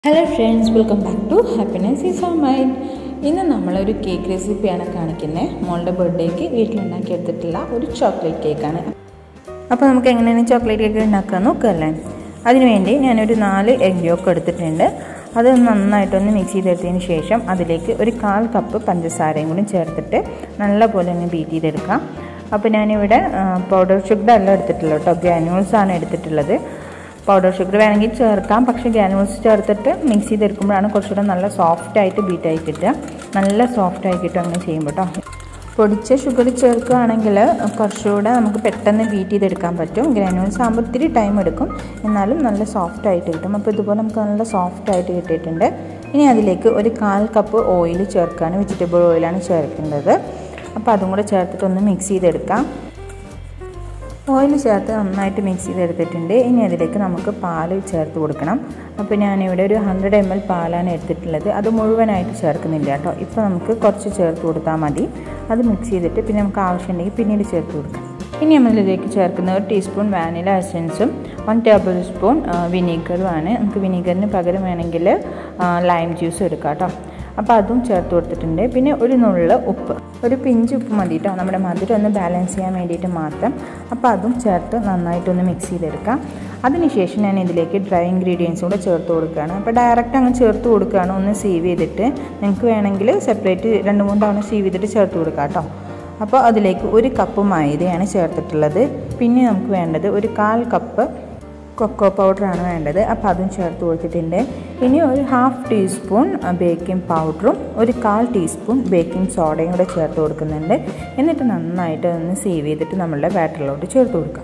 hello friends welcome back to happiness is our mind ഇന്ന് നമ്മളൊരു cake റെസിപ്പിയാണ് കാണിക്കുന്നത് മോളുടെ ബർത്ത്ഡേക്ക് വീട്ടിലുണ്ടാക്കി എടുത്തിട്ടുള്ള ഒരു ചോക്ലേറ്റ് കേക്കാണ് അപ്പോൾ നമുക്ക് എങ്ങനെയാണ് ചോക്ലേറ്റ് കേക്ക് ഉണ്ടാക്കാൻ നോക്കുകയല്ലേ അതിനുവേണ്ടി ഞാനൊരു നാല് എഗ് യോക്ക് എടുത്തിട്ടുണ്ട് അത് നന്നായിട്ടൊന്ന് മിക്സ് ചെയ്തെടുത്തതിന് ശേഷം അതിലേക്ക് ഒരു കാൽ കപ്പ് പഞ്ചസാരയും കൂടി ചേർത്തിട്ട് നല്ലപോലെ ഒന്ന് ബീറ്റ് ചെയ്തെടുക്കാം അപ്പോൾ ഞാനിവിടെ പൗഡർ ഷുഗർ അല്ല എടുത്തിട്ടുള്ളത് കേട്ടോ ഗ്രാനുവൽസ് ആണ് എടുത്തിട്ടുള്ളത് പൗഡർ ഷുഗർ വേണമെങ്കിൽ ചേർക്കാം പക്ഷേ ഗ്രാനുവൽസ് ചേർത്തിട്ട് മിക്സ് ചെയ്തെടുക്കുമ്പോഴാണ് കുറച്ചുകൂടെ നല്ല സോഫ്റ്റ് ആയിട്ട് ബീറ്റ് ആയി കിട്ടുക നല്ല സോഫ്റ്റ് ആയി കിട്ടും അങ്ങനെ ചെയ്യുമ്പോൾ കേട്ടോ പൊടിച്ച ഷുഗർ ചേർക്കുകയാണെങ്കിൽ കുറച്ചുകൂടെ നമുക്ക് പെട്ടെന്ന് ബീറ്റ് ചെയ്തെടുക്കാൻ പറ്റും ഗ്രാനുവൽസ് ആകുമ്പോൾ ഇത്തിരി ടൈം എടുക്കും എന്നാലും നല്ല സോഫ്റ്റ് ആയിട്ട് കിട്ടും അപ്പോൾ ഇതുപോലെ നമുക്ക് നല്ല സോഫ്റ്റ് ആയിട്ട് കിട്ടിയിട്ടുണ്ട് ഇനി അതിലേക്ക് ഒരു കാൽ കപ്പ് ഓയിൽ ചേർക്കുകയാണ് വെജിറ്റബിൾ ഓയിലാണ് ചേർക്കേണ്ടത് അപ്പോൾ അതും കൂടെ ചേർത്തിട്ട് ഒന്ന് മിക്സ് ചെയ്തെടുക്കാം ഓയിൽ ചേർത്ത് നന്നായിട്ട് മിക്സ് ചെയ്തെടുത്തിട്ടുണ്ട് ഇനി അതിലേക്ക് നമുക്ക് പാൽ ചേർത്ത് കൊടുക്കണം അപ്പോൾ ഞാനിവിടെ ഒരു ഹൺഡ്രഡ് എം എൽ പാലാണ് എടുത്തിട്ടുള്ളത് അത് മുഴുവനായിട്ട് ചേർക്കുന്നില്ല കേട്ടോ ഇപ്പോൾ നമുക്ക് കുറച്ച് ചേർത്ത് കൊടുത്താൽ മതി അത് മിക്സ് ചെയ്തിട്ട് പിന്നെ നമുക്ക് ആവശ്യമുണ്ടെങ്കിൽ പിന്നീട് ചേർത്ത് കൊടുക്കാം ഇനി നമ്മളിതിലേക്ക് ചേർക്കുന്ന ഒരു ടീസ്പൂൺ വാനില എസൻസും വൺ ടേബിൾ സ്പൂൺ വിനീഗറുമാണ് നമുക്ക് വിനീഗറിന് പകരം വേണമെങ്കിൽ ലൈം ജ്യൂസ് എടുക്കാം കേട്ടോ അപ്പോൾ അതും ചേർത്ത് കൊടുത്തിട്ടുണ്ട് പിന്നെ ഒരു നുള്ള് ഉപ്പ് ഒരു പിഞ്ച് ഉപ്പ് മതി കേട്ടോ നമ്മുടെ മധുരം ഒന്ന് ബാലൻസ് ചെയ്യാൻ വേണ്ടിയിട്ട് മാത്രം അപ്പോൾ അതും ചേർത്ത് നന്നായിട്ടൊന്ന് മിക്സ് ചെയ്തെടുക്കാം അതിനുശേഷം ഞാൻ ഇതിലേക്ക് ഡ്രൈ ഇൻഗ്രീഡിയൻസും കൂടെ ചേർത്ത് കൊടുക്കുകയാണ് അപ്പോൾ ഡയറക്റ്റ് അങ്ങ് ചേർത്ത് കൊടുക്കുകയാണ് ഒന്ന് സീവ് ചെയ്തിട്ട് നിങ്ങൾക്ക് വേണമെങ്കിൽ സെപ്പറേറ്റ് രണ്ട് മൂന്ന് തവണ സീവ് ചെയ്തിട്ട് ചേർത്ത് കൊടുക്കാം കേട്ടോ അപ്പോൾ അതിലേക്ക് ഒരു കപ്പ് മൈദയാണ് ചേർത്തിട്ടുള്ളത് പിന്നെ നമുക്ക് വേണ്ടത് ഒരു കാൽ കപ്പ് കൊക്കോ പൗഡറാണ് വേണ്ടത് അപ്പോൾ അതും ചേർത്ത് കൊടുത്തിട്ടുണ്ട് ഇനി ഒരു ഹാഫ് ടീസ്പൂൺ ബേക്കിംഗ് പൗഡറും ഒരു കാൽ ടീസ്പൂൺ ബേക്കിംഗ് സോഡയും കൂടെ ചേർത്ത് കൊടുക്കുന്നുണ്ട് എന്നിട്ട് നന്നായിട്ട് ഒന്ന് സേവ് ചെയ്തിട്ട് നമ്മളുടെ ബാറ്ററിലോട്ട് ചേർത്ത് കൊടുക്കാം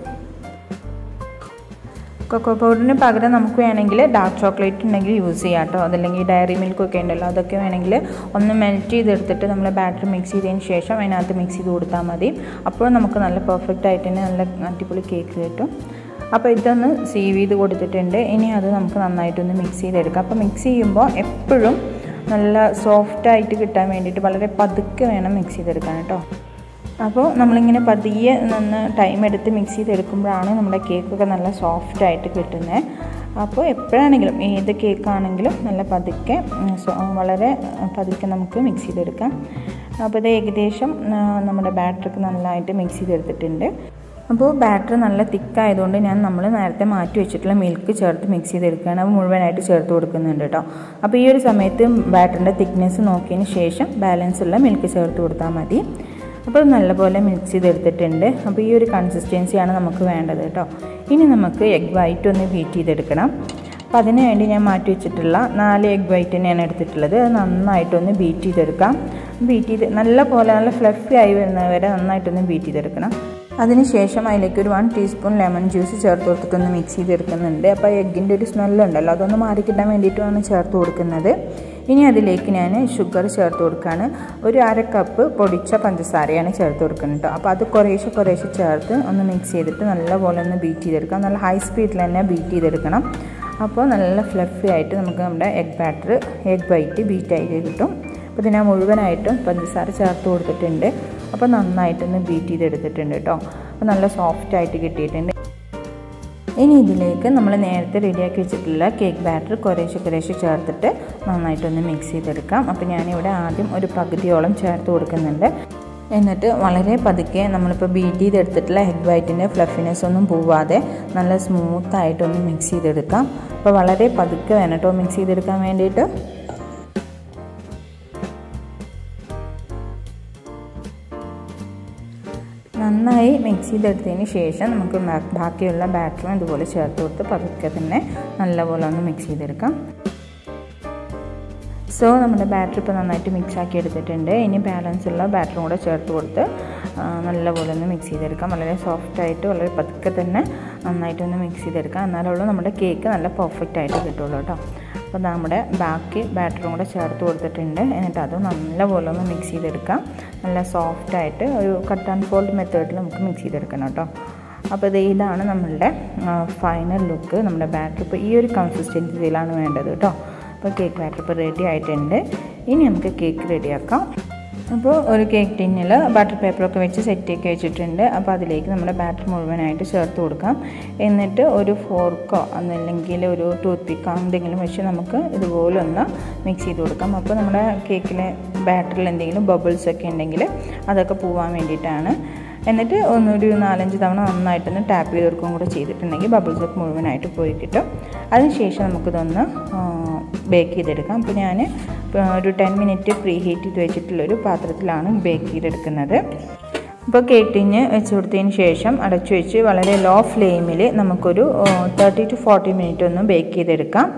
കൊക്കോ പൗഡറിന് പകരം നമുക്ക് വേണമെങ്കിൽ ഡാർക്ക് ചോക്ലേറ്റ് ഉണ്ടെങ്കിൽ യൂസ് ചെയ്യാം കേട്ടോ അതല്ലെങ്കിൽ ഡയറി മിൽക്ക് ഒക്കെ ഉണ്ടല്ലോ അതൊക്കെ വേണമെങ്കിൽ ഒന്ന് മെൽറ്റ് ചെയ്തെടുത്തിട്ട് നമ്മൾ ബാറ്റർ മിക്സ് ചെയ്തതിന് ശേഷം അതിനകത്ത് മിക്സ് ചെയ്ത് കൊടുത്താൽ മതി അപ്പോൾ നമുക്ക് നല്ല പെർഫെക്റ്റ് ആയിട്ട് തന്നെ നല്ല അടിപൊളി കേക്ക് കിട്ടും അപ്പോൾ ഇതൊന്ന് സീവ് ചെയ്ത് കൊടുത്തിട്ടുണ്ട് ഇനി അത് നമുക്ക് നന്നായിട്ടൊന്ന് മിക്സ് ചെയ്തെടുക്കാം അപ്പോൾ മിക്സ് ചെയ്യുമ്പോൾ എപ്പോഴും നല്ല സോഫ്റ്റായിട്ട് കിട്ടാൻ വേണ്ടിയിട്ട് വളരെ പതുക്കെ വേണം മിക്സ് ചെയ്തെടുക്കാൻ കേട്ടോ അപ്പോൾ നമ്മളിങ്ങനെ പതിയെ നിന്ന് ടൈം എടുത്ത് മിക്സ് ചെയ്തെടുക്കുമ്പോഴാണ് നമ്മുടെ കേക്കൊക്കെ നല്ല സോഫ്റ്റായിട്ട് കിട്ടുന്നത് അപ്പോൾ എപ്പോഴാണെങ്കിലും ഏത് കേക്കാണെങ്കിലും നല്ല പതുക്കെ വളരെ പതുക്കെ നമുക്ക് മിക്സ് ചെയ്തെടുക്കാം അപ്പോൾ ഇത് ഏകദേശം നമ്മുടെ ബാറ്ററൊക്കെ നല്ലതായിട്ട് മിക്സ് ചെയ്തെടുത്തിട്ടുണ്ട് അപ്പോൾ ബാറ്റർ നല്ല തിക്കായതുകൊണ്ട് ഞാൻ നമ്മൾ നേരത്തെ മാറ്റി വെച്ചിട്ടുള്ള മിൽക്ക് ചേർത്ത് മിക്സ് ചെയ്തെടുക്കുകയാണ് അത് മുഴുവനായിട്ട് ചേർത്ത് കൊടുക്കുന്നുണ്ട് കേട്ടോ അപ്പോൾ ഈ ഒരു സമയത്ത് ബാറ്ററിൻ്റെ തിക്നെസ് നോക്കിയതിന് ശേഷം ബാലൻസ് ഉള്ള മിൽക്ക് ചേർത്ത് കൊടുത്താൽ മതി അപ്പോൾ നല്ലപോലെ മിക്സ് ചെയ്തെടുത്തിട്ടുണ്ട് അപ്പോൾ ഈ ഒരു കൺസിസ്റ്റൻസിയാണ് നമുക്ക് വേണ്ടത് കേട്ടോ ഇനി നമുക്ക് എഗ് വൈറ്റ് ഒന്ന് ബീറ്റ് ചെയ്തെടുക്കണം അപ്പോൾ അതിന് വേണ്ടി ഞാൻ മാറ്റി വെച്ചിട്ടുള്ള നാല് എഗ് വൈറ്റ് തന്നെയാണ് എടുത്തിട്ടുള്ളത് അത് നന്നായിട്ടൊന്ന് ബീറ്റ് ചെയ്തെടുക്കാം ബീറ്റ് ചെയ്ത് നല്ല പോലെ നല്ല ഫ്ലഫി ആയി വരുന്നവരെ നന്നായിട്ടൊന്ന് ബീറ്റ് ചെയ്തെടുക്കണം അതിനുശേഷം അതിലേക്ക് ഒരു വൺ ടീസ്പൂൺ ലെമൺ ജ്യൂസ് ചേർത്ത് കൊടുത്തിട്ടൊന്ന് മിക്സ് ചെയ്തെടുക്കുന്നുണ്ട് അപ്പോൾ എഗ്ഗിൻ്റെ ഒരു സ്മെല്ലുണ്ടല്ലോ അതൊന്ന് മാറിക്കിട്ടാൻ വേണ്ടിയിട്ടുമാണ് ചേർത്ത് കൊടുക്കുന്നത് ഇനി അതിലേക്ക് ഞാൻ ഷുഗർ ചേർത്ത് കൊടുക്കുകയാണ് ഒരു അര കപ്പ് പൊടിച്ച പഞ്ചസാരയാണ് ചേർത്ത് കൊടുക്കുന്നത് കേട്ടോ അപ്പോൾ അത് കുറേശ്ശെ കുറേശ്ശെ ചേർത്ത് ഒന്ന് മിക്സ് ചെയ്തിട്ട് നല്ലപോലെ ഒന്ന് ബീറ്റ് ചെയ്തെടുക്കാം നല്ല ഹൈ സ്പീഡിൽ തന്നെ ബീറ്റ് ചെയ്തെടുക്കണം അപ്പോൾ നല്ല ഫ്ലഫി ആയിട്ട് നമുക്ക് നമ്മുടെ egg batter egg white beat ആയിട്ട് കിട്ടും അപ്പോൾ ഇതിനെ മുഴുവനായിട്ടും പഞ്ചസാര ചേർത്ത് കൊടുത്തിട്ടുണ്ട് അപ്പോൾ നന്നായിട്ടൊന്ന് ബീറ്റ് ചെയ്തെടുത്തിട്ടുണ്ട് കേട്ടോ അപ്പോൾ നല്ല സോഫ്റ്റ് ആയിട്ട് കിട്ടിയിട്ടുണ്ട് ഇനി ഇതിലേക്ക് നമ്മൾ നേരത്തെ റെഡിയാക്കി വെച്ചിട്ടുള്ള കേക്ക് ബാറ്റർ കുറേശ്ശെ കുറേശ്ശെ ചേർത്തിട്ട് നന്നായിട്ടൊന്ന് മിക്സ് ചെയ്തെടുക്കാം അപ്പോൾ ഞാനിവിടെ ആദ്യം ഒരു പകുതിയോളം ചേർത്ത് കൊടുക്കുന്നുണ്ട് എന്നിട്ട് വളരെ പതുക്കെ നമ്മളിപ്പോൾ ബീറ്റ് ചെയ്തെടുത്തിട്ടുള്ള എഗ് വൈറ്റിൻ്റെ ഫ്ലഫിനെസ് ഒന്നും പോവാതെ നല്ല സ്മൂത്തായിട്ടൊന്ന് മിക്സ് ചെയ്തെടുക്കാം അപ്പോൾ വളരെ പതുക്കെ വേണം കേട്ടോ മിക്സ് ചെയ്തെടുക്കാൻ വേണ്ടിയിട്ട് നന്നായി മിക്സ് ചെയ്തെടുത്തതിന് ശേഷം നമുക്ക് ബാക്കിയുള്ള ബാറ്ററും ഇതുപോലെ ചേർത്ത് കൊടുത്ത് പതുക്കെ തന്നെ നല്ലപോലെ ഒന്ന് മിക്സ് ചെയ്തെടുക്കാം സോ നമ്മുടെ ബാറ്റർ ഇപ്പോൾ നന്നായിട്ട് മിക്സ് ആക്കി എടുത്തിട്ടുണ്ട് ഇനി ബാലൻസ് ഉള്ള ബാറ്ററും കൂടെ ചേർത്ത് കൊടുത്ത് നല്ലപോലെ ഒന്ന് മിക്സ് ചെയ്തെടുക്കാം വളരെ സോഫ്റ്റായിട്ട് വളരെ പതുക്കെ തന്നെ നന്നായിട്ടൊന്ന് മിക്സ് ചെയ്തെടുക്കാം എന്നാലുള്ളൂ നമ്മുടെ കേക്ക് നല്ല പെർഫെക്റ്റ് ആയിട്ട് കിട്ടുള്ളൂ കേട്ടോ അപ്പോൾ നമ്മുടെ ബാക്കി ബാറ്ററും കൂടെ ചേർത്ത് കൊടുത്തിട്ടുണ്ട് എന്നിട്ട് അത് നല്ലപോലെ ഒന്ന് മിക്സ് ചെയ്തെടുക്കാം നല്ല സോഫ്റ്റായിട്ട് ഒരു കട്ട് ആൻഡ് ഫോൾഡ് മെത്തേഡിൽ നമുക്ക് മിക്സ് ചെയ്തെടുക്കണം കേട്ടോ അപ്പോൾ ഇത് ഇതാണ് നമ്മളുടെ ഫൈനൽ ലുക്ക് നമ്മുടെ ബാറ്റർ ഇപ്പോൾ ഈ ഒരു കൺസിസ്റ്റൻസിയിലാണ് വേണ്ടത് കേട്ടോ അപ്പോൾ കേക്ക് ബാറ്റർ ഇപ്പോൾ റെഡി ആയിട്ടുണ്ട് ഇനി നമുക്ക് കേക്ക് റെഡിയാക്കാം അപ്പോൾ ഒരു കേക്ക് ടിന്നിൽ ബട്ടർ പേപ്പറൊക്കെ വെച്ച് സെറ്റൊക്കെ വെച്ചിട്ടുണ്ട് അപ്പോൾ അതിലേക്ക് നമ്മുടെ ബാറ്റർ മുഴുവനായിട്ട് ചേർത്ത് കൊടുക്കാം എന്നിട്ട് ഒരു ഫോർക്കോ അതല്ലെങ്കിൽ ഒരു ടൂത്ത് പിക്കോ എന്തെങ്കിലും വെച്ച് നമുക്ക് ഇതുപോലെ ഒന്ന് മിക്സ് ചെയ്ത് കൊടുക്കാം അപ്പോൾ നമ്മുടെ കേക്കിലെ ബാറ്ററിൽ എന്തെങ്കിലും ബബിൾസ് ഒക്കെ ഉണ്ടെങ്കിൽ അതൊക്കെ പോവാൻ വേണ്ടിയിട്ടാണ് എന്നിട്ട് ഒന്നൊരു നാലഞ്ച് തവണ നന്നായിട്ടൊന്ന് ടാപ്പ് ചെയ്ത് കൊടുക്കുകയും കൂടെ ചെയ്തിട്ടുണ്ടെങ്കിൽ ബബിൾസ് ഒക്കെ മുഴുവനായിട്ട് പോയി കിട്ടും അതിനുശേഷം നമുക്കിതൊന്ന് ബേക്ക് ചെയ്തെടുക്കാം അപ്പോൾ ഞാൻ ഒരു ടെൻ മിനിറ്റ് പ്രീ ഹീറ്റ് ചെയ്ത് വെച്ചിട്ടുള്ളൊരു പാത്രത്തിലാണ് ബേക്ക് ചെയ്തെടുക്കുന്നത് അപ്പോൾ കേക്കിന് വെച്ച് കൊടുത്തതിന് ശേഷം അടച്ചു വെച്ച് വളരെ ലോ ഫ്ലെയിമിൽ നമുക്കൊരു തേർട്ടി ടു ഫോർട്ടി മിനിറ്റ് ഒന്ന് ബേക്ക് ചെയ്തെടുക്കാം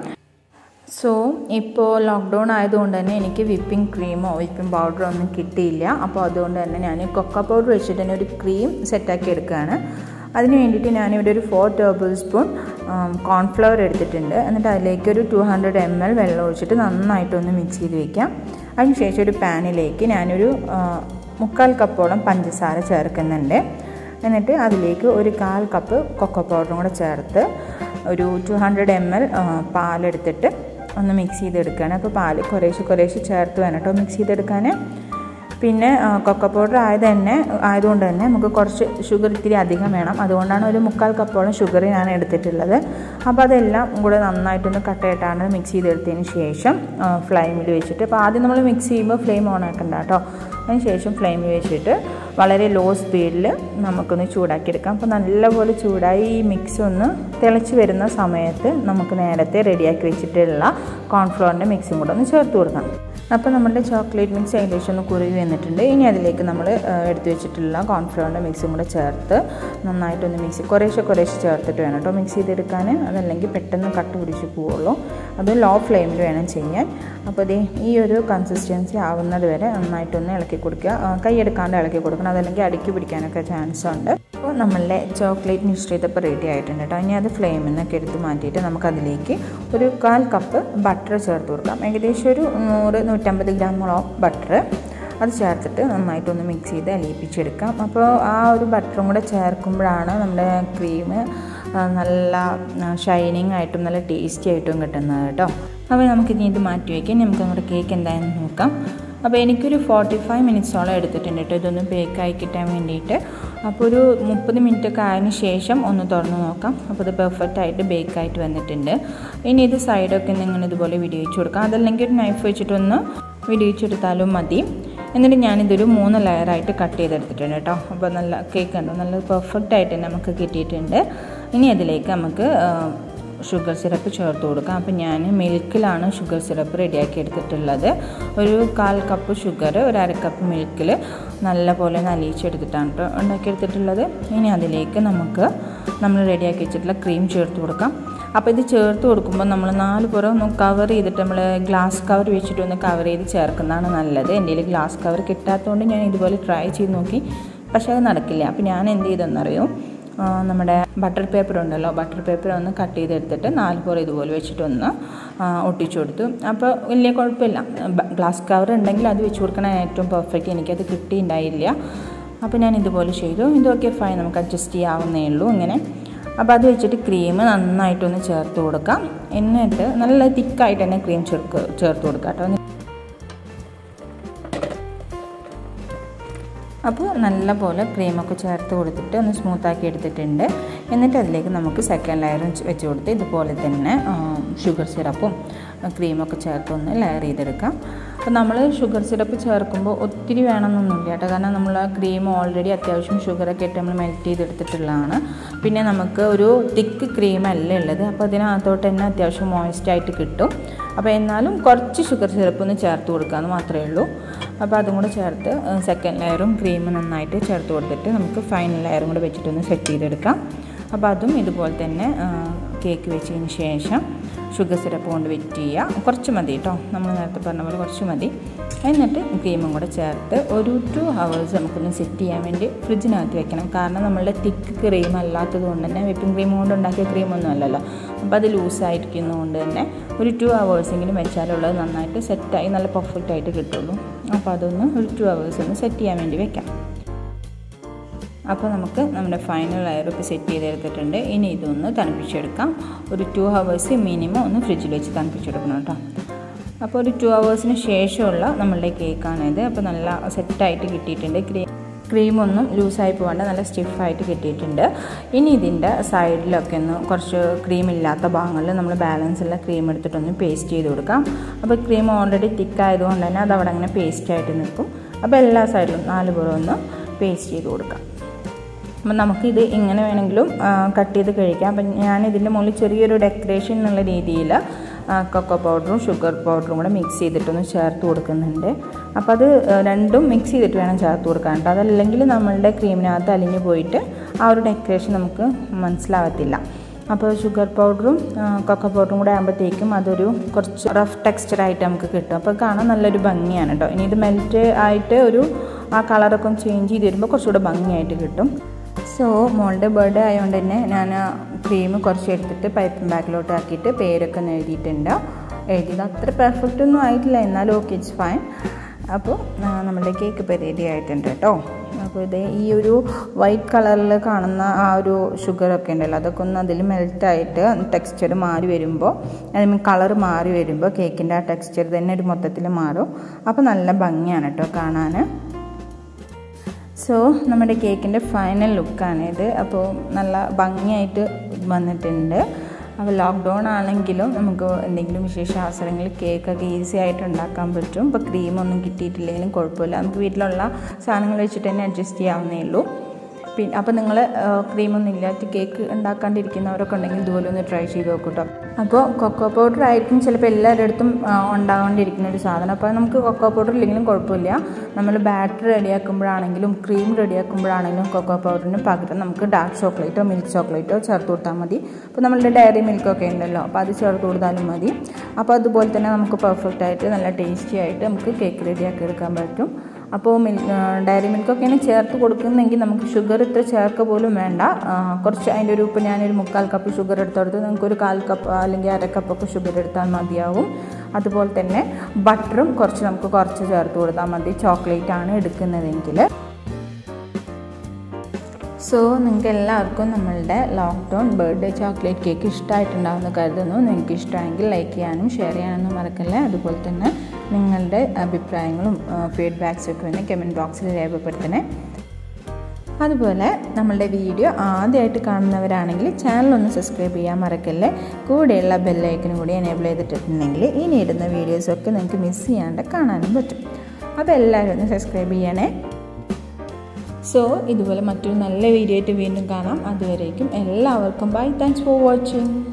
സോ ഇപ്പോൾ ലോക്ക്ഡൗൺ ആയതുകൊണ്ട് തന്നെ എനിക്ക് വിപ്പിംഗ് ക്രീമോ വിപ്പിംഗ് പൗഡറോ ഒന്നും കിട്ടിയില്ല അപ്പോൾ അതുകൊണ്ട് തന്നെ ഞാൻ കൊക്ക പൗഡർ വെച്ചിട്ട് തന്നെ ഒരു ക്രീം സെറ്റാക്കി എടുക്കുകയാണ് അതിന് വേണ്ടിയിട്ട് ഞാനിവിടെ ഒരു ഫോർ ടേബിൾ സ്പൂൺ കോൺഫ്ലവർ എടുത്തിട്ടുണ്ട് എന്നിട്ട് അതിലേക്ക് ഒരു ടു ഹൺഡ്രഡ് എം എൽ വെള്ളം ഒഴിച്ചിട്ട് നന്നായിട്ടൊന്ന് മിക്സ് ചെയ്ത് വെക്കാം അതിനുശേഷം ഒരു പാനിലേക്ക് ഞാനൊരു മുക്കാൽ കപ്പോളം പഞ്ചസാര ചേർക്കുന്നുണ്ട് എന്നിട്ട് അതിലേക്ക് ഒരു കാൽ കപ്പ് കൊക്കോ പൗഡറും കൂടെ ചേർത്ത് ഒരു ടു ഹൺഡ്രഡ് എം എൽ പാലെടുത്തിട്ട് ഒന്ന് മിക്സ് ചെയ്തെടുക്കുകയാണ് അപ്പോൾ പാല് കുറേശ്ശെ കുറേശ്ശെ ചേർത്ത് വേണം കേട്ടോ മിക്സ് ചെയ്തെടുക്കാൻ പിന്നെ കൊക്കോ പൗഡർ ആയത് തന്നെ ആയതുകൊണ്ട് തന്നെ നമുക്ക് കുറച്ച് ഷുഗർ ഇത്തിരി അധികം വേണം അതുകൊണ്ടാണ് ഒരു മുക്കാൽ കപ്പോളം ഷുഗർ ഞാൻ എടുത്തിട്ടുള്ളത് അപ്പോൾ അതെല്ലാം കൂടെ നന്നായിട്ടൊന്ന് കട്ടയിട്ടാണ് മിക്സ് ചെയ്തെടുത്തതിന് ശേഷം ഫ്ലെയിമിൽ വെച്ചിട്ട് അപ്പോൾ ആദ്യം നമ്മൾ മിക്സ് ചെയ്യുമ്പോൾ ഫ്ലെയിം ഓൺ ആക്കണ്ട കേട്ടോ അതിന് ശേഷം ഫ്ലെയിമിൽ വെച്ചിട്ട് വളരെ ലോ സ്പീഡിൽ നമുക്കൊന്ന് ചൂടാക്കിയെടുക്കാം അപ്പോൾ നല്ലപോലെ ചൂടായി ഈ മിക്സ് ഒന്ന് തിളച്ച് വരുന്ന സമയത്ത് നമുക്ക് നേരത്തെ റെഡിയാക്കി വെച്ചിട്ടുള്ള കോൺഫ്ലോറിൻ്റെ മിക്സും കൂടെ ഒന്ന് ചേർത്ത് കൊടുക്കാം അപ്പോൾ നമ്മുടെ ചോക്ലേറ്റ് മിക്സ് ഏകദേശം ഒന്ന് കുറുകി വന്നിട്ടുണ്ട് ഇനി അതിലേക്ക് നമ്മൾ എടുത്തു വെച്ചിട്ടുള്ള കോൺഫ്ലവറിൻ്റെ മിക്സും കൂടെ ചേർത്ത് നന്നായിട്ടൊന്ന് മിക്സ് കുറേശ്ശെ കുറേശ്ശെ ചേർത്തിട്ട് വേണം കേട്ടോ മിക്സ് ചെയ്തെടുക്കാൻ അതല്ലെങ്കിൽ പെട്ടെന്ന് കട്ട് പിടിച്ച് പോവുള്ളൂ അത് ലോ ഫ്ലെയിമിൽ വേണം ചെയ്യാൻ അപ്പോൾ ഇത് ഈ ഒരു കൺസിസ്റ്റൻസി ആവുന്നത് വരെ നന്നായിട്ടൊന്ന് ഇളക്കി കൊടുക്കുക കൈ എടുക്കാണ്ട് ഇളക്കി കൊടുക്കണം അതല്ലെങ്കിൽ അടുക്കി പിടിക്കാനൊക്കെ ചാൻസ് ഉണ്ട് അപ്പോൾ നമ്മളുടെ ചോക്ലേറ്റ് മിശ്രിതപ്പോൾ റെഡി ആയിട്ടുണ്ട് കേട്ടോ ഇനി അത് ഫ്ലെയിമിൽ നിന്നൊക്കെ എടുത്ത് മാറ്റിയിട്ട് നമുക്കതിലേക്ക് ഒരു കാൽ കപ്പ് ബട്ടർ ചേർത്ത് കൊടുക്കാം ഏകദേശം ഒരു നൂറ് നൂറ്റമ്പത് ഗ്രാമോളം ബട്ടർ അത് ചേർത്തിട്ട് നന്നായിട്ടൊന്ന് മിക്സ് ചെയ്ത് അലിയിപ്പിച്ചെടുക്കാം അപ്പോൾ ആ ഒരു ബട്ടറും കൂടെ ചേർക്കുമ്പോഴാണ് നമ്മുടെ ക്രീം നല്ല ഷൈനിങ് ആയിട്ടും നല്ല ടേസ്റ്റി ആയിട്ടും കിട്ടുന്നത് കേട്ടോ അപ്പോൾ നമുക്കിനി ഇത് മാറ്റി വയ്ക്കാം നമുക്ക് നമ്മുടെ കേക്ക് എന്താണെന്ന് നോക്കാം അപ്പോൾ എനിക്കൊരു ഫോർട്ടി ഫൈവ് മിനിറ്റ്സോളം എടുത്തിട്ടുണ്ട് കേട്ടോ ഇതൊന്ന് ബേക്കായി കിട്ടാൻ വേണ്ടിയിട്ട് അപ്പോൾ ഒരു മുപ്പത് മിനിറ്റ് ഒക്കെ ആയതിന് ശേഷം ഒന്ന് തുറന്ന് നോക്കാം അപ്പോൾ ഇത് പെർഫെക്റ്റ് ആയിട്ട് ബേക്കായിട്ട് വന്നിട്ടുണ്ട് ഇനി ഇത് സൈഡൊക്കെ നിങ്ങൾ ഇതുപോലെ വിടിയിച്ച് കൊടുക്കാം അതല്ലെങ്കിൽ ഒരു നൈഫ് വെച്ചിട്ടൊന്ന് വിടിയിച്ചെടുത്താലും മതി എന്നിട്ട് ഞാനിതൊരു മൂന്ന് ലെയറായിട്ട് കട്ട് ചെയ്തെടുത്തിട്ടുണ്ട് കേട്ടോ അപ്പോൾ നല്ല കേക്ക് ഉണ്ടോ നല്ല പെർഫെക്റ്റ് ആയിട്ട് നമുക്ക് കിട്ടിയിട്ടുണ്ട് ഇനി അതിലേക്ക് നമുക്ക് ഷുഗർ സിറപ്പ് ചേർത്ത് കൊടുക്കാം അപ്പോൾ ഞാൻ മിൽക്കിലാണ് ഷുഗർ സിറപ്പ് റെഡിയാക്കി എടുത്തിട്ടുള്ളത് ഒരു കാൽ കപ്പ് ഷുഗർ ഒരു അര കപ്പ് മിൽക്കിൽ നല്ലപോലെ നലിയിച്ചെടുത്തിട്ടാണ് കേട്ടോ ഉണ്ടാക്കിയെടുത്തിട്ടുള്ളത് ഇനി അതിലേക്ക് നമുക്ക് നമ്മൾ റെഡിയാക്കി വെച്ചിട്ടുള്ള ക്രീം ചേർത്ത് കൊടുക്കാം അപ്പോൾ ഇത് ചേർത്ത് കൊടുക്കുമ്പോൾ നമ്മൾ നാല് പുറം ഒന്ന് കവർ ചെയ്തിട്ട് നമ്മൾ ഗ്ലാസ് കവർ വെച്ചിട്ട് ഒന്ന് കവർ ചെയ്ത് ചേർക്കുന്നതാണ് നല്ലത് എൻ്റെ കയ്യിൽ ഗ്ലാസ് കവർ കിട്ടാത്തതുകൊണ്ട് ഞാൻ ഇതുപോലെ ട്രൈ ചെയ്ത് നോക്കി പക്ഷേ അത് നടക്കില്ല അപ്പോൾ ഞാൻ എന്ത് ചെയ്തെന്നറിയോ നമ്മുടെ ബട്ടർ പേപ്പർ ഉണ്ടല്ലോ ബട്ടർ പേപ്പർ ഒന്ന് കട്ട് ചെയ്തെടുത്തിട്ട് നാല് പുറം ഇതുപോലെ വെച്ചിട്ടൊന്ന് ഒട്ടിച്ചു കൊടുത്തു അപ്പോൾ വലിയ കുഴപ്പമില്ല ഗ്ലാസ് കവർ ഉണ്ടെങ്കിൽ അത് വെച്ച് കൊടുക്കണം ഏറ്റവും പെർഫെക്റ്റ് എനിക്കത് കിട്ടിയിട്ടുണ്ടായില്ല അപ്പോൾ ഞാൻ ഇതുപോലെ ചെയ്തു ഇതൊക്കെ ഫൈൻ നമുക്ക് അഡ്ജസ്റ്റ് ചെയ്യാവുന്നേ ഉള്ളൂ ഇങ്ങനെ അപ്പോൾ അത് വെച്ചിട്ട് ക്രീം നന്നായിട്ടൊന്ന് ചേർത്ത് കൊടുക്കാം എന്നിട്ട് നല്ല തിക്കായിട്ട് തന്നെ ക്രീം ചേർക്ക് ചേർത്ത് കൊടുക്കാം കേട്ടോ അപ്പോൾ നല്ലപോലെ ക്രീമൊക്കെ ചേർത്ത് കൊടുത്തിട്ട് ഒന്ന് സ്മൂത്താക്കി എടുത്തിട്ടുണ്ട് എന്നിട്ട് അതിലേക്ക് നമുക്ക് സെക്കൻഡ് ലെയറും വെച്ച് കൊടുത്ത് ഇതുപോലെ തന്നെ ഷുഗർ സിറപ്പും ക്രീമൊക്കെ ചേർത്ത് ഒന്ന് ലെയർ ചെയ്തെടുക്കാം അപ്പോൾ നമ്മൾ ഷുഗർ സിറപ്പ് ചേർക്കുമ്പോൾ ഒത്തിരി വേണമെന്നൊന്നുമില്ല കേട്ടോ കാരണം നമ്മൾ ആ ക്രീം ഓൾറെഡി അത്യാവശ്യം ഷുഗറൊക്കെ ഇട്ട് നമ്മൾ മെൽറ്റ് ചെയ്തെടുത്തിട്ടുള്ളതാണ് പിന്നെ നമുക്ക് ഒരു തിക്ക് ക്രീം അല്ല ഉള്ളത് അപ്പോൾ അതിനകത്തോട്ട് തന്നെ അത്യാവശ്യം മോയിസ്റ്റായിട്ട് കിട്ടും അപ്പോൾ എന്നാലും കുറച്ച് ഷുഗർ സിറപ്പ് ഒന്ന് ചേർത്ത് കൊടുക്കാമെന്ന് മാത്രമേ ഉള്ളൂ അപ്പോൾ അതും കൂടെ ചേർത്ത് സെക്കൻഡ് ലെയറും ക്രീം നന്നായിട്ട് ചേർത്ത് കൊടുത്തിട്ട് നമുക്ക് ഫൈനൽ ലെയറും കൂടെ വെച്ചിട്ടൊന്ന് സെറ്റ് ചെയ്തെടുക്കാം അപ്പോൾ അതും ഇതുപോലെ തന്നെ കേക്ക് വെച്ചതിന് ശേഷം ഷുഗർ സിറപ്പ് കൊണ്ട് വെറ്റ് ചെയ്യുക കുറച്ച് മതി കേട്ടോ നമ്മൾ നേരത്തെ പറഞ്ഞ പോലെ കുറച്ച് മതി എന്നിട്ട് ക്രീമും കൂടെ ചേർത്ത് ഒരു ടു ഹവേഴ്സ് നമുക്കൊന്ന് സെറ്റ് ചെയ്യാൻ വേണ്ടി ഫ്രിഡ്ജിനകത്ത് വെക്കണം കാരണം നമ്മളുടെ തിക്ക് ക്രീം അല്ലാത്തത് കൊണ്ട് തന്നെ വിപ്പിംഗ് ക്രീം കൊണ്ട് ഉണ്ടാക്കിയ ക്രീമൊന്നും അല്ലല്ലോ അപ്പോൾ അത് ലൂസായിരിക്കുന്നതുകൊണ്ട് തന്നെ ഒരു ടു ഹവേഴ്സെങ്കിലും വെച്ചാലുള്ളത് നന്നായിട്ട് സെറ്റായി നല്ല പെർഫെക്റ്റ് ആയിട്ട് കിട്ടുള്ളൂ അപ്പോൾ അതൊന്ന് ഒരു ടു ഹവേഴ്സ് ഒന്ന് സെറ്റ് ചെയ്യാൻ വേണ്ടി വെക്കാം അപ്പോൾ നമുക്ക് നമ്മുടെ ഫൈനൽ ലെയർ ഇപ്പോൾ സെറ്റ് ചെയ്തെടുത്തിട്ടുണ്ട് ഇനി ഇതൊന്ന് തണുപ്പിച്ചെടുക്കാം ഒരു ടു ഹവേഴ്സ് മിനിമം ഒന്ന് ഫ്രിഡ്ജിൽ വെച്ച് തണുപ്പിച്ചെടുക്കണം കേട്ടോ അപ്പോൾ ഒരു ടു അവേഴ്സിന് ശേഷമുള്ള നമ്മളുടെ കേക്കാണിത് അപ്പോൾ നല്ല സെറ്റായിട്ട് കിട്ടിയിട്ടുണ്ട് ക്രീം ക്രീമൊന്നും ലൂസായി പോകാണ്ട് നല്ല സ്റ്റിഫായിട്ട് കിട്ടിയിട്ടുണ്ട് ഇനി ഇതിൻ്റെ സൈഡിലൊക്കെ ഒന്ന് കുറച്ച് ക്രീം ഇല്ലാത്ത ഭാഗങ്ങളിൽ നമ്മൾ ബാലൻസ് ഉള്ള ക്രീം എടുത്തിട്ടൊന്ന് പേസ്റ്റ് ചെയ്ത് കൊടുക്കാം അപ്പോൾ ക്രീം ഓൾറെഡി തിക്ക് ആയതുകൊണ്ട് തന്നെ അത് അവിടെ അങ്ങനെ പേസ്റ്റ് ആയിട്ട് നിൽക്കും അപ്പോൾ എല്ലാ സൈഡിലും നാല് പുറം ഒന്ന് പേസ്റ്റ് ചെയ്ത് കൊടുക്കാം അപ്പം നമുക്കിത് ഇങ്ങനെ വേണമെങ്കിലും കട്ട് ചെയ്ത് കഴിക്കാം അപ്പം ഞാൻ ഇതിൻ്റെ മുകളിൽ ചെറിയൊരു ഡെക്കറേഷൻ എന്നുള്ള രീതിയിൽ കൊക്കോ പൗഡറും ഷുഗർ പൗഡറും കൂടെ മിക്സ് ചെയ്തിട്ടൊന്ന് ചേർത്ത് കൊടുക്കുന്നുണ്ട് അപ്പോൾ അത് രണ്ടും മിക്സ് ചെയ്തിട്ട് വേണം ചേർത്ത് കൊടുക്കാൻ കേട്ടോ അതല്ലെങ്കിൽ നമ്മളുടെ ക്രീമിനകത്ത് അലിഞ്ഞു പോയിട്ട് ആ ഒരു ഡെക്കറേഷൻ നമുക്ക് മനസ്സിലാവത്തില്ല അപ്പോൾ ഷുഗർ പൗഡറും കൊക്കോ പൗഡറും കൂടെ ആകുമ്പോഴത്തേക്കും അതൊരു കുറച്ച് റഫ് ടെക്സ്ചറായിട്ട് നമുക്ക് കിട്ടും അപ്പോൾ കാണാൻ നല്ലൊരു ഭംഗിയാണ് കേട്ടോ ഇനി ഇത് മെൽറ്റ് ആയിട്ട് ഒരു ആ കളറൊക്കെ ഒന്ന് ചേഞ്ച് ചെയ്ത് വരുമ്പോൾ കുറച്ചുകൂടെ ഭംഗിയായിട്ട് കിട്ടും സോ മോളുടെ ബർത്ത്ഡേ ആയതുകൊണ്ട് തന്നെ ഞാൻ ക്രീം കുറച്ച് എടുത്തിട്ട് പൈപ്പിംഗ് ബാഗിലോട്ട് ആക്കിയിട്ട് പേരൊക്കെ ഒന്ന് എഴുതിയിട്ടുണ്ട് എഴുതിയത് അത്ര പെർഫെക്റ്റ് ഒന്നും ആയിട്ടില്ല എന്നാലും ഓക്കെ ഇറ്റ്സ് ഫൈൻ അപ്പോൾ നമ്മുടെ കേക്ക് ഇപ്പോൾ റെഡി ആയിട്ടുണ്ട് കേട്ടോ അപ്പോൾ ഇത് ഈ ഒരു വൈറ്റ് കളറിൽ കാണുന്ന ആ ഒരു ഷുഗറൊക്കെ ഉണ്ടല്ലോ അതൊക്കെ ഒന്ന് അതിൽ മെൽറ്റായിട്ട് ടെക്സ്ചർ മാറി വരുമ്പോൾ ഐ മീൻ കളർ മാറി വരുമ്പോൾ കേക്കിൻ്റെ ആ ടെക്സ്ചർ തന്നെ ഒരു മൊത്തത്തിൽ മാറും അപ്പോൾ നല്ല ഭംഗിയാണ് കേട്ടോ കാണാൻ സോ നമ്മുടെ കേക്കിൻ്റെ ഫൈനൽ ലുക്കാണിത് അപ്പോൾ നല്ല ഭംഗിയായിട്ട് വന്നിട്ടുണ്ട് അപ്പോൾ ലോക്ക്ഡൗൺ ആണെങ്കിലും നമുക്ക് എന്തെങ്കിലും വിശേഷ അവസരങ്ങളിൽ കേക്കൊക്കെ ഈസി ആയിട്ട് ഉണ്ടാക്കാൻ പറ്റും ഇപ്പോൾ ക്രീമൊന്നും കിട്ടിയിട്ടില്ലെങ്കിലും കുഴപ്പമില്ല നമുക്ക് വീട്ടിലുള്ള സാധനങ്ങൾ വെച്ചിട്ട് തന്നെ അഡ്ജസ്റ്റ് ചെയ്യാവുന്നേ ഉള്ളൂ പിന്നെ അപ്പോൾ നിങ്ങൾ ക്രീമൊന്നും ഇല്ലാത്ത കേക്ക് ഉണ്ടാക്കാണ്ടിരിക്കുന്നവരൊക്കെ ഉണ്ടെങ്കിൽ ഇതുപോലെ ഒന്ന് ട്രൈ ചെയ്ത് നോക്കും കേട്ടോ അപ്പോൾ കൊക്കോ പൗഡർ ആയിരിക്കും ചിലപ്പോൾ എല്ലാവരുടെ അടുത്തും ഉണ്ടാകൊണ്ടിരിക്കുന്ന ഒരു സാധനം അപ്പോൾ നമുക്ക് കൊക്കോ പൗഡർ ഇല്ലെങ്കിലും കുഴപ്പമില്ല നമ്മൾ ബാറ്റർ റെഡിയാക്കുമ്പോഴാണെങ്കിലും ക്രീം റെഡിയാക്കുമ്പോഴാണെങ്കിലും കൊക്കോ പൗഡറിന് പകരം നമുക്ക് ഡാർക്ക് ചോക്ലേറ്റോ മിൽക്ക് ചോക്ലേറ്റോ ചേർത്ത് കൊടുത്താൽ മതി അപ്പോൾ നമ്മളുടെ ഡയറി മിൽക്കൊക്കെ ഉണ്ടല്ലോ അപ്പോൾ അത് ചേർത്ത് കൊടുത്താലും മതി അപ്പോൾ അതുപോലെ തന്നെ നമുക്ക് പെർഫെക്റ്റ് ആയിട്ട് നല്ല ടേസ്റ്റി ആയിട്ട് നമുക്ക് കേക്ക് റെഡിയാക്കി എടുക്കാൻ പറ്റും അപ്പോൾ മിൽ ഡയറി മിൽക്കൊക്കെയാണ് ചേർത്ത് കൊടുക്കുന്നെങ്കിൽ നമുക്ക് ഷുഗർ ഇത്ര ചേർക്ക പോലും വേണ്ട കുറച്ച് അതിൻ്റെ ഒരു ഇപ്പോൾ ഞാനൊരു മുക്കാൽ കപ്പ് ഷുഗർ എടുത്തെടുത്ത് നിങ്ങൾക്ക് ഒരു കാൽ കപ്പ് അല്ലെങ്കിൽ അര കപ്പൊക്കെ ഷുഗർ എടുത്താൽ മതിയാവും അതുപോലെ തന്നെ ബട്ടറും കുറച്ച് നമുക്ക് കുറച്ച് ചേർത്ത് കൊടുത്താൽ മതി ചോക്ലേറ്റ് ആണ് എടുക്കുന്നതെങ്കിൽ സോ നിങ്ങൾക്ക് എല്ലാവർക്കും നമ്മളുടെ ലോക്ക്ഡൗൺ ബർത്ത്ഡേ ചോക്ലേറ്റ് കേക്ക് ഇഷ്ടമായിട്ടുണ്ടാവുമെന്ന് കരുതുന്നു നിങ്ങൾക്ക് ഇഷ്ടമായെങ്കിൽ ലൈക്ക് ചെയ്യാനും ഷെയർ ചെയ്യാനൊന്നും മറക്കല്ലേ അതുപോലെ തന്നെ നിങ്ങളുടെ അഭിപ്രായങ്ങളും ഫീഡ്ബാക്സും ഒക്കെ വേണ്ടി കമൻറ്റ് ബോക്സിൽ രേഖപ്പെടുത്തണേ അതുപോലെ നമ്മളുടെ വീഡിയോ ആദ്യമായിട്ട് കാണുന്നവരാണെങ്കിൽ ചാനൽ ഒന്ന് സബ്സ്ക്രൈബ് ചെയ്യാൻ മറക്കല്ലേ കൂടെയുള്ള ബെല്ലൈക്കനും കൂടി എനേബിൾ ചെയ്തിട്ടുണ്ടെങ്കിൽ ഇനി ഇടുന്ന വീഡിയോസൊക്കെ നിങ്ങൾക്ക് മിസ് ചെയ്യാണ്ട് കാണാനും പറ്റും അപ്പോൾ എല്ലാവരും ഒന്ന് സബ്സ്ക്രൈബ് ചെയ്യണേ സോ ഇതുപോലെ മറ്റൊരു നല്ല വീഡിയോ ആയിട്ട് വീണ്ടും കാണാം അതുവരേക്കും എല്ലാവർക്കും ബൈ താങ്ക്സ് ഫോർ വാച്ചിങ്